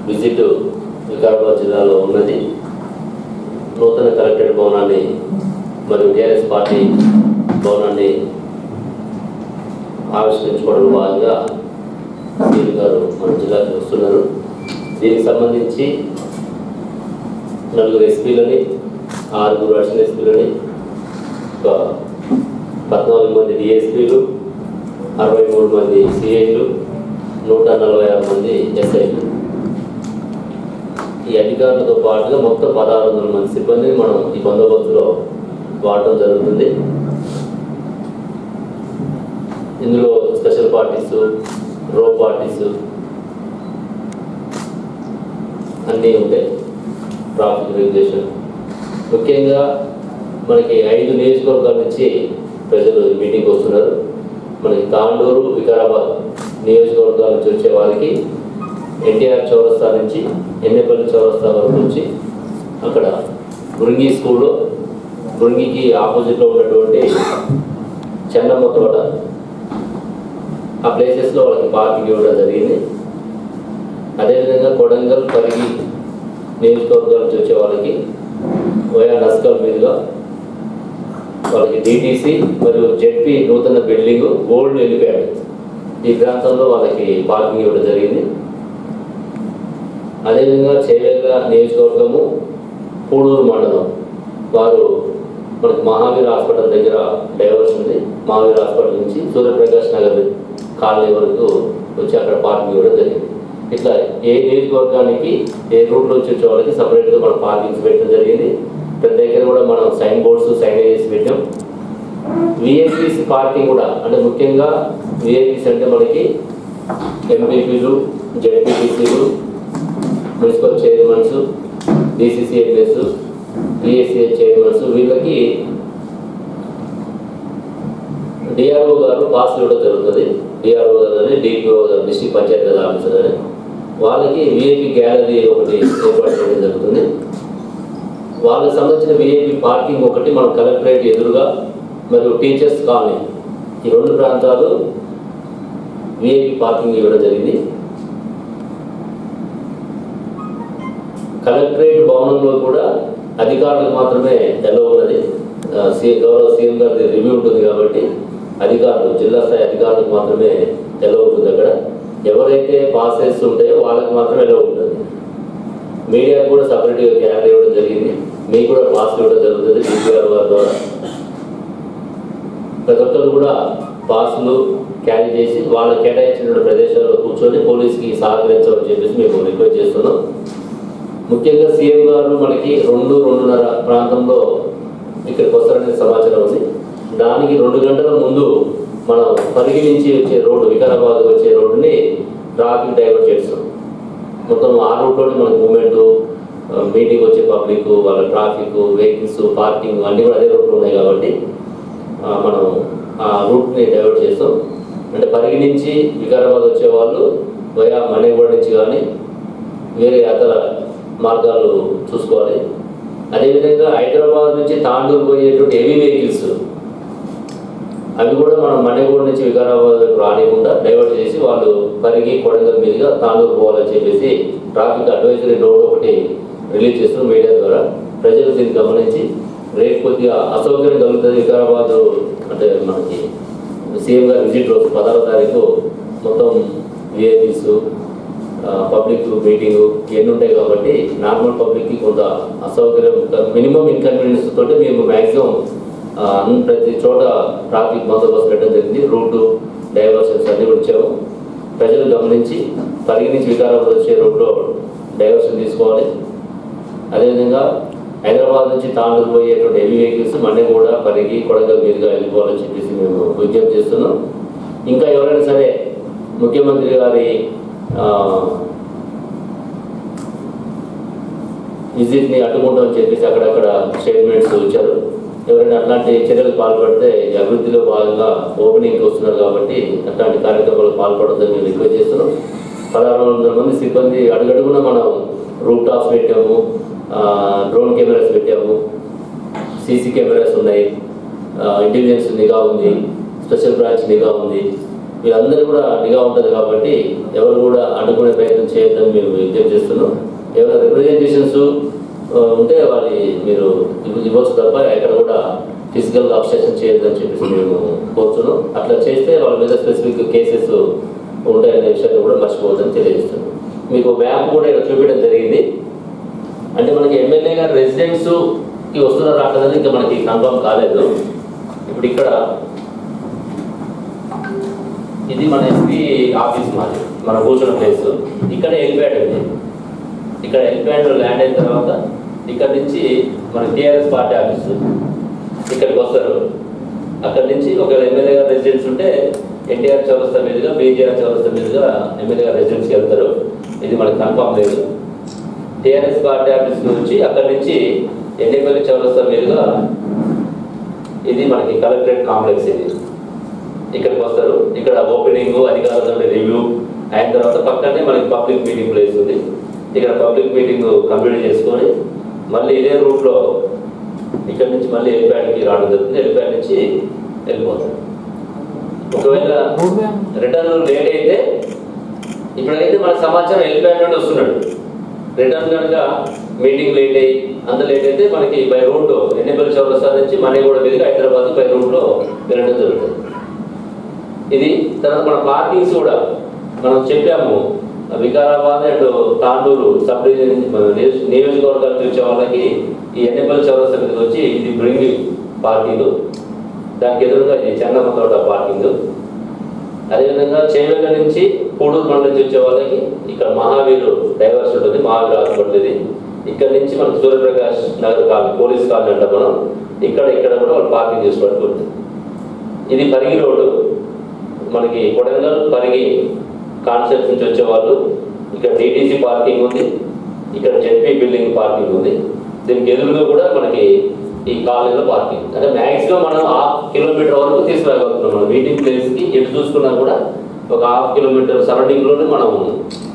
visit Vikarabad జిల్లాలో ఉన్నది నూతన కలెక్టరేట్ భవనాన్ని మరియు టీఆర్ఎస్ పార్టీ భవనాన్ని ఆవిష్కరించుకోవడం భాగంగా సీఎం గారు మన జిల్లాకి వస్తున్నారు దీనికి సంబంధించి నలుగురు ఎస్పీలని ఆరుగురు అడిషనల్ ఎస్పీలని ఒక పద్నాలుగు మంది డిఎస్పీలు అరవై మూడు మంది సిఐలు నూట నలభై ఆరు మంది ఎస్ఐలు ఈ అధికారులతో పాటుగా మొత్తం పదహారు వందల మంది సిబ్బందిని మనం ఈ బందోబస్తులో వాడటం జరుగుతుంది ఇందులో స్పెషల్ పార్టీస్ రో పార్టీస్ అన్నీ ఉంటాయి ట్రాఫిక్ రెగ్యులేషన్ ముఖ్యంగా మనకి ఐదు నియోజకవర్గాల నుంచి ప్రజలు ఈ మీటింగ్ వస్తున్నారు మనకి తాండూరు వికారాబాద్ నియోజకవర్గాల నుంచి వచ్చే వాళ్ళకి ఎన్టీఆర్ చౌరస్తా నుంచి ఎన్నెపల్లి చౌరస్తా వరకు నుంచి అక్కడ బృంగి స్కూల్లో బృంగికి ఆపోజిట్లో ఉన్నటువంటి చెన్నమ్మ తోట ఆ ప్లేసెస్లో వాళ్ళకి పార్కింగ్ ఇవ్వడం జరిగింది అదేవిధంగా కొడంగల్ పరిగి నియోజకవర్గాల నుంచి వచ్చే వాళ్ళకి వయా నస్కల్ మీదుగా వాళ్ళకి డిటీసీ మరియు జెడ్పీ నూతన బిల్డింగ్ ఓల్డ్ వెళ్ళిపోయాడు ఈ ప్రాంతంలో వాళ్ళకి పార్కింగ్ ఇవ్వడం జరిగింది అదేవిధంగా చేవేళ్ళ నియోజకవర్గము పూడూరు మండలం వారు మనకి మహావీర్ హాస్పిటల్ దగ్గర డైవర్స్ ఉంది మహావీర్ హాస్పిటల్ నుంచి సూర్యప్రకాష్ నగర్ కాలనీ వరకు వచ్చి అక్కడ పార్కింగ్ ఇవ్వడం జరిగింది ఇట్లా ఏ నియోజకవర్గానికి ఏ రూట్ నుంచి వచ్చే వాళ్ళకి సపరేట్గా మనం పార్కింగ్స్ పెట్టడం జరిగింది ప్రతి దగ్గర కూడా మనం సైన్ బోర్డ్స్ సైనేజెస్ పెట్టాం విఐపీస్ పార్కింగ్ కూడా అంటే ముఖ్యంగా విఐపీస్ అంటే మనకి ఎంపీపీలు జెడ్పీటీసీలు municipal chairmans DCCMS PSCA chairmans వీళ్ళకి డిఆర్ఓ గారు పాస్ ఇవ్వడం జరుగుతుంది డిఆర్ఓ గారు అని డిపిఓ గారు డిస్ట్రిక్ట్ పంచాయతీ రాజ్ ఆఫీసర్ అని వాళ్ళకి విఐపి గ్యాలరీ ఒకటి ఏర్పాటు చేయడం జరుగుతుంది వాళ్ళకి సంబంధించిన విఐపి పార్కింగ్ ఒకటి మన కలెక్టరేట్ ఎదురుగా మరియు టీచర్స్ కాలనీ ఈ రెండు ప్రాంతాలు విఐపి పార్కింగ్ ఇవ్వడం జరిగింది కలెక్టరేట్ భవనంలో కూడా అధికారులకు మాత్రమే ఎల్లో ఉన్నది ఆ, సి గౌరవ సీఎం గారి రివ్యూ ఉంటుంది కాబట్టి అధికారులు జిల్లా స్థాయి అధికారులకు మాత్రమే ఎల్లో ఉంటుంది అక్కడ ఎవరైతే పాసెస్ ఉంటాయో వాళ్ళకి మాత్రమే ఎల్లో ఉంటుంది మీడియాకు కూడా సపరేట్గా గ్యాలరీ ఇవ్వడం జరిగింది మీకు కూడా పాస్ ఇవ్వడం జరుగుతుంది డిపిఆర్ వారి ద్వారా ప్రతి ఒక్కరు కూడా పాసులు క్యారీ చేసి వాళ్ళ కేటాయించిన ప్రదేశాల్లో కూర్చొని పోలీస్కి సహకరించమని చెప్పేసి మేము రిక్వెస్ట్ చేస్తున్నాం ముఖ్యంగా సీఎం గారు మనకి రెండు రెండున్నర ప్రాంతంలో ఇక్కడికి వస్తారనే సమాచారం ఉంది దానికి రెండు గంటల ముందు మనం పరిగి నుంచి వచ్చే రోడ్డు వికారాబాద్ వచ్చే రోడ్డుని ట్రాఫిక్ డైవర్ట్ చేస్తాం మొత్తం ఆ రూట్లోనే మనకి మూమెంట్ మీటింగ్ వచ్చే పబ్లిక్ వాళ్ళ ట్రాఫిక్ వెహికల్స్ పార్కింగ్ అన్నీ కూడా అదే రూట్లో ఉన్నాయి కాబట్టి ఆ, మనం ఆ రూట్ని డైవర్ట్ చేస్తాం అంటే పరిగి నుంచి వికారాబాద్ వచ్చే వాళ్ళు వయా మణిగూడ నుంచి కానీ వేరే ఇతర మార్గాలు చూసుకోవాలి అదేవిధంగా హైదరాబాద్ నుంచి తాండూరు పోయేటువంటి హెవీ వెహికల్స్ అవి కూడా మనం మణిగూడ నుంచి వికారాబాద్ వైపు రానికుండా డైవర్ట్ చేసి వాళ్ళు పరిగి కొడంగల్ మీదుగా తాండూరు పోవాలని చెప్పేసి ట్రాఫిక్ అడ్వైజరీ నోట్ ఒకటి రిలీజ్ చేస్తున్నాం మీడియా ద్వారా ప్రజలు దీన్ని గమనించి రేపు కొద్దిగా అసౌకర్యం కలుగుతుంది వికారాబాద్ అంటే మనకి సీఎం గారి విజిట్ రోజు పదహారో తారీఖు మొత్తం విఐపీస్ పబ్లిక్ మీటింగ్ ఇవన్నీ ఉంటాయి కాబట్టి నార్మల్ పబ్లిక్కి కొంత అసౌకర్యం మినిమం ఇన్కన్వీనియన్స్ తోటి మేము మ్యాక్సిమం ప్రతి చోట ట్రాఫిక్ బందోబస్తు పెట్టడం జరిగింది రూటు డైవర్షన్స్ అన్ని కూడా ఇచ్చాము ప్రజలు గమనించి పరిగణించి వికారాబాద్ వచ్చే రోడ్లో డైవర్షన్ తీసుకోవాలి అదేవిధంగా హైదరాబాద్ నుంచి తాండూరు పోయేటువంటి హెవీ వెహికల్స్ మళ్ళీ కూడా పరిగి కొడగల్ మీదుగా వెళ్ళిపోవాలని చెప్పేసి మేము విజ్ఞప్తి చేస్తున్నాం ఇంకా ఎవరైనా సరే ముఖ్యమంత్రి గారి ఆ, విజిట్ని అడ్డుకుంటామని చెప్పేసి అక్కడక్కడ స్టేట్మెంట్స్ ఇచ్చారు ఎవరైనా అట్లాంటి చర్యలు పాల్పడితే ఈ అభివృద్ధిలో భాగంగా ఓపెనింగ్కి వస్తున్నారు కాబట్టి అట్లాంటి కార్యక్రమాలు పాల్పడొద్దని మేము రిక్వెస్ట్ చేస్తున్నాం పదహారు వందల మంది సిబ్బంది అడుగడుగున మనం రూట్ టాప్స్ పెట్టాము డ్రోన్ కెమెరాస్ పెట్టాము సీసీ కెమెరాస్ ఉన్నాయి ఇంటెలిజెన్స్ నిఘా ఉంది స్పెషల్ బ్రాంచ్ నిఘా ఉంది వీళ్ళందరూ కూడా నిఘా ఉంటుంది కాబట్టి ఎవరు కూడా అడ్డుకునే ప్రయత్నం చేయొద్దని మేము విజ్ఞప్తి చేస్తున్నాం ఏమైనా రిప్రజెంటేషన్స్ ఉంటే వారి మీరు ఇవ్వ- ఇవ్వచ్చు తప్ప ఎక్కడ కూడా ఫిజికల్గా అబ్స్ట్రక్షన్ చేయొద్దని చెప్పేసి మేము కోరుతున్నాం అట్లా చేస్తే వాళ్ళ మీద స్పెసిఫిక్ కేసెస్ ఉంటాయనే విషయాన్ని కూడా మర్చిపోవద్దని తెలియజేస్తున్నాం మీకు మ్యాప్ కూడా ఇక్కడ చూపించడం జరిగింది అంటే మనకి ఎమ్మెల్యే గారి రెసిడెంట్స్ కి వస్తున్నారు రాకదని ఇంకా మనకి కన్ఫర్మ్ కాలేదు ఇప్పుడు ఇక్కడ ఇది మన ఎస్పీ ఆఫీస్ మాది మన కూర్చున్న ప్లేస్ ఇక్కడ హెలిప్యాడ్ ఉంది ఇక్కడ హెలిప్యాడ్ ల్యాండ్ అయిన తర్వాత ఇక్కడ నుంచి మన టీఆర్ఎస్ పార్టీ ఆఫీస్ ఇక్కడికి వస్తారు అక్కడ నుంచి ఒకవేళ ఎమ్మెల్యే గారు రెసిడెన్స్ ఉంటే ఎన్టీఆర్ చౌరస్తా మీదుగా బీజేఆర్ చౌరస్తా మీదుగా ఎమ్మెల్యే గారు రెసిడెన్స్కి వెళ్తారు ఇది మనకి కన్ఫర్మ్ లేదు టీఆర్ఎస్ పార్టీ ఆఫీస్ నుంచి అక్కడి నుంచి ఎన్నిపల్లి చౌరస్తా మీదుగా ఇది మనకి కలెక్టరేట్ కాంప్లెక్స్ ఇది ఇక్కడికి వస్తారు ఇక్కడ ఓపెనింగ్ అధికారులతో రివ్యూ అయిన తర్వాత పక్కనే మనకి పబ్లిక్ మీటింగ్ ప్లేస్ ఉంది ఇక్కడ పబ్లిక్ మీటింగ్ కంప్లీట్ చేసుకొని మళ్ళీ ఇదే రూట్లో ఇక్కడ నుంచి మళ్ళీ హెలిప్యాడ్కి రావడం జరుగుతుంది హెలిప్యాడ్ నుంచి వెళ్ళిపోతారు ఒకవేళ రిటర్న్ లేట్ అయితే ఇప్పుడైతే మన సమాచారం హెలిప్యాడ్ నుండి వస్తున్నాడు రిటర్న్ కనుక మీటింగ్ లేట్ అయ్యి అంత లేట్ అయితే మనకి బై రూట్ ఎన్నిపల్లి చౌరస్తా నుంచి మణిగూడ మీదుగా హైదరాబాద్ బై రూట్లో వెళ్ళడం జరుగుతుంది ఇది తర్వాత మన పార్కింగ్స్ కూడా మనం చెప్పాము Vikarabad and Tandur sub division మన నియోజ- నియోజకవర్గాలకు వచ్చే వాళ్ళకి ఈ ఎన్నిపల్లి చౌరస్తా మీదకి వచ్చి ఇది బ్రింగ్ పార్కింగ్ దానికి ఎదురుగా ఇది చెన్నమ్మ తోట పార్కింగ్ అదేవిధంగా చేవెళ్ళ నుంచి పూడూరు మండలం నుంచి వచ్చే వాళ్ళకి ఇక్కడ మహావీరు డైవర్స్ ఉంటుంది మహావీరు హాస్పిటల్ ఇది ఇక్కడ నుంచి మనకు Suryaprakash Nagar colony police colony అంటాం మనం ఇక్కడ ఇక్కడ కూడా వాళ్ళు పార్కింగ్ చేసుకోవడానికి ఉంటుంది ఇది పరిగి రోడ్డు మనకి కొడంగల్ పరిగి కాన్సెప్ట్ నుంచి వచ్చే వాళ్ళు ఇక్కడ డిటీసీ పార్కింగ్ ఉంది ఇక్కడ జెడ్పీ బిల్డింగ్ పార్కింగ్ ఉంది దీనికి ఎదురుగా కూడా మనకి ఈ కాలనీలో పార్కింగ్ అంటే మ్యాక్సిమం మనం హాఫ్ కిలోమీటర్ వరకు తీసుకురాగలుగుతున్నాం మనం మీటింగ్ ప్లేస్కి ఎటు చూసుకున్నా కూడా ఒక హాఫ్ కిలోమీటర్ సరౌండింగ్లోనే మనం